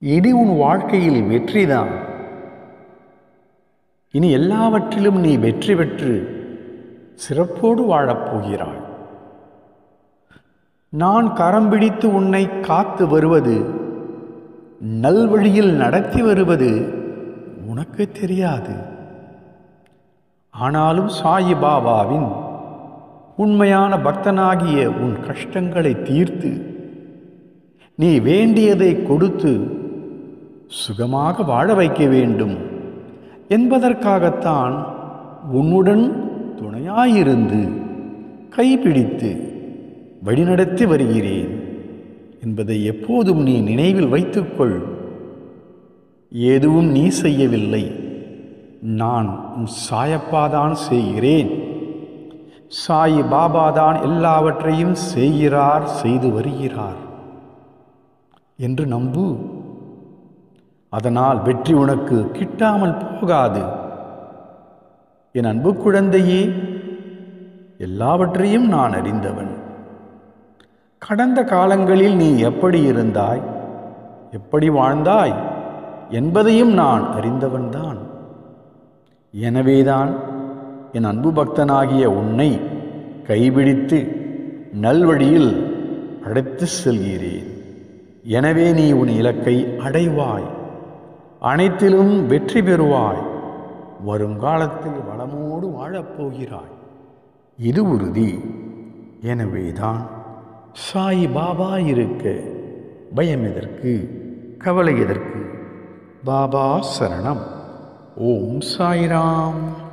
இனி உன் வாழ்க்கையில் வெற்றிதான் இனி எல்லாவற்றிலும் நீ வெற்றி பெற்று சிறப்போடு வாழப்போகிறாய் நான் கரம் பிடித்து உன்னை காத்து வருவது நல்வழியில் நடத்தி வருவது உனக்கு தெரியாது ஆனாலும் சாயி பாபாவின் உண்மையான பக்தனாகிய உன் கஷ்டங்களை தீர்த்து நீ வேண்டியதை கொடுத்து சுகமாக வாழ வைக்க வேண்டும் என்பதற்காகத்தான் உன்னுடன் துணையாயிருந்து கைப்பிடித்து வழிநடத்தி வருகிறேன் என்பதை எப்போதும் நீ நினைவில் வைத்துக்கொள் எதுவும் நீ செய்யவில்லை நான் உன் சாயப்பாதான் செய்கிறேன் சாயி பாபாதான் எல்லாவற்றையும் செய்கிறார் செய்து வருகிறார் என்று நம்பு அதனால் வெற்றி உனக்கு கிட்டாமல் போகாது என் அன்பு குழந்தையே எல்லாவற்றையும் நான் அறிந்தவன் கடந்த காலங்களில் நீ எப்படி இருந்தாய் எப்படி வாழ்ந்தாய் என்பதையும் நான் அறிந்தவன்தான் எனவேதான் என் அன்பு பக்தனாகிய உன்னை கைபிடித்து நல்வழியில் அழைத்து செல்கிறேன் எனவே நீ உன் இலக்கை அடைவாய் அனைத்திலும் வெற்றி பெறுவாய் வருங்காலத்தில் வளமோடு வாழப்போகிறாய் இது உறுதி எனவேதான் சாய் பாபா இருக்க பயம் எதற்கு கவலை எதற்கு பாபா சரணம் ஓம் சாய்ராம்